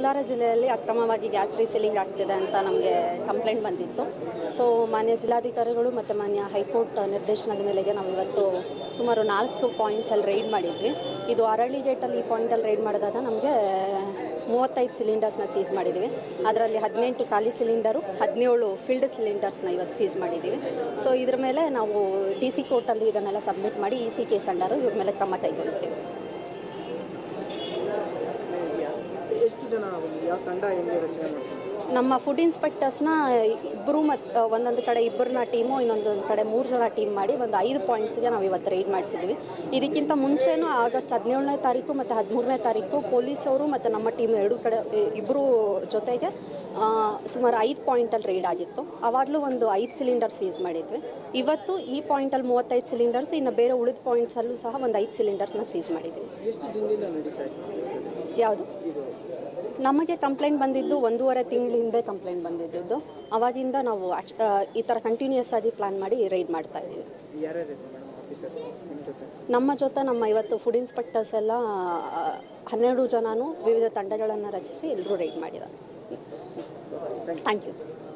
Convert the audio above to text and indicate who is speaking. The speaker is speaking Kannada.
Speaker 1: ಕೋಲಾರ ಜಿಲ್ಲೆಯಲ್ಲಿ ಅಕ್ರಮವಾಗಿ ಗ್ಯಾಸ್ ರೀಫಿಲ್ಲಿಂಗ್ ಆಗ್ತಿದೆ ಅಂತ ನಮಗೆ ಕಂಪ್ಲೇಂಟ್ ಬಂದಿತ್ತು ಸೊ ಮಾನ್ಯ ಜಿಲ್ಲಾಧಿಕಾರಿಗಳು ಮತ್ತು ಮಾನ್ಯ ಹೈಕೋರ್ಟ್ ನಿರ್ದೇಶನದ ಮೇಲೆಗೆ ನಾವು ಇವತ್ತು ಸುಮಾರು ನಾಲ್ಕು ಪಾಯಿಂಟ್ಸಲ್ಲಿ ರೈಡ್ ಮಾಡಿದ್ವಿ ಇದು ಅರಳಿ ಗೇಟಲ್ಲಿ ಈ ಪಾಯಿಂಟಲ್ಲಿ ರೈಡ್ ಮಾಡಿದಾಗ ನಮಗೆ ಮೂವತ್ತೈದು ಸಿಲಿಂಡರ್ಸ್ನ ಸೀಸ್ ಮಾಡಿದ್ವಿ ಅದರಲ್ಲಿ ಹದಿನೆಂಟು ಖಾಲಿ ಸಿಲಿಂಡರು ಹದಿನೇಳು ಫಿಲ್ಡ್ ಸಿಲಿಂಡರ್ಸ್ನ ಇವತ್ತು ಸೀಸ್ ಮಾಡಿದ್ದೀವಿ ಸೊ ಇದ್ರ ಮೇಲೆ ನಾವು ಡಿ ಸಿ ಕೋರ್ಟಲ್ಲಿ ಇದನ್ನೆಲ್ಲ ಸಬ್ಮಿಟ್ ಮಾಡಿ ಇ ಸಿ ಕೇಸ್ ಅಂಡರು ಇವ್ರ ಮೇಲೆ ಕ್ರಮ ಕೈಗೊಳ್ಳುತ್ತೇವೆ
Speaker 2: ಎಷ್ಟು ಜನ ಬಂದಿದೆ ಯಾವ ತಂಡ ಹೆಂಗೆ ರಚನೆ ಮಾಡ್ತಾರೆ
Speaker 1: ನಮ್ಮ ಫುಡ್ ಇನ್ಸ್ಪೆಕ್ಟರ್ಸ್ನ ಇಬ್ಬರು ಮತ್ತು ಒಂದೊಂದು ಕಡೆ ಇಬ್ಬರನ್ನ ಟೀಮು ಇನ್ನೊಂದೊಂದು ಕಡೆ ಮೂರು ಜನ ಟೀಮ್ ಮಾಡಿ ಒಂದು ಐದು ಪಾಯಿಂಟ್ಸ್ಗೆ ನಾವು ಇವತ್ತು ರೈಡ್ ಮಾಡಿಸಿದ್ವಿ ಇದಕ್ಕಿಂತ ಮುಂಚೆನೂ ಆಗಸ್ಟ್ ಹದಿನೇಳನೇ ತಾರೀಕು ಮತ್ತು ಹದಿಮೂರನೇ ತಾರೀಕು ಪೊಲೀಸವರು ಮತ್ತು ನಮ್ಮ ಟೀಮ್ ಎರಡು ಕಡೆ ಇಬ್ಬರು ಜೊತೆಗೆ ಆ, ಸುಮಾರು ಐದು ಪಾಯಿಂಟಲ್ಲಿ ರೈಡ್ ಆಗಿತ್ತು ಆವಾಗಲೂ ಒಂದು ಐದು ಸಿಲಿಂಡರ್ ಸೀಸ್ ಮಾಡಿದ್ವಿ ಇವತ್ತು ಈ ಪಾಯಿಂಟಲ್ಲಿ ಮೂವತ್ತೈದು ಸಿಲಿಂಡರ್ಸ್ ಇನ್ನು ಬೇರೆ ಉಳಿದ ಪಾಯಿಂಟ್ಸಲ್ಲೂ ಸಹ ಒಂದು ಐದು ಸಿಲಿಂಡರ್ಸ್ನ ಸೀಸ್ ಮಾಡಿದ್ದೀವಿ
Speaker 2: ಎಷ್ಟು ದಿನದಿಂದ ನಡೀತಾ ಇದೆ
Speaker 1: ಯಾವುದು
Speaker 2: ಇದು
Speaker 1: ನಮಗೆ ಕಂಪ್ಲೇಂಟ್ ಬಂದಿದ್ದು ಒಂದೂವರೆ ತಿಂಗಳ ಹಿಂದೆ ಕಂಪ್ಲೇಂಟ್ ಬಂದಿದ್ದು ಅವಾಗಿಂದ ನಾವು ಅಚ್- ಆ, ಈ ಥರ ಕಂಟಿನ್ಯೂಸ್ ಆಗಿ ಪ್ಲಾನ್ ಮಾಡಿ ರೈಡ್ ಮಾಡ್ತಾ ಇದ್ದೀವಿ
Speaker 2: ಯಾರ್ಯಾರು ಇದ್ದಾರೆ ಮೇಡಮ್ ಆಫೀಸರ್ ನಿಮ್ಮ ಜೊತೆ
Speaker 1: ನಮ್ಮ ಜೊತೆ ನಮ್ಮ ಇವತ್ತು ಫುಡ್ ಇನ್ಸ್ಪೆಕ್ಟರ್ಸ್ ಎಲ್ಲ ಆ, ಹನ್ನೆರಡು ಜನನು ವಿವಿಧ ತಂಡಗಳನ್ನು ರಚಿಸಿ ಎಲ್ಲರೂ ರೈಡ್ ಮಾಡಿದ್ದಾರೆ ಥ್ಯಾಂಕ್ ಯು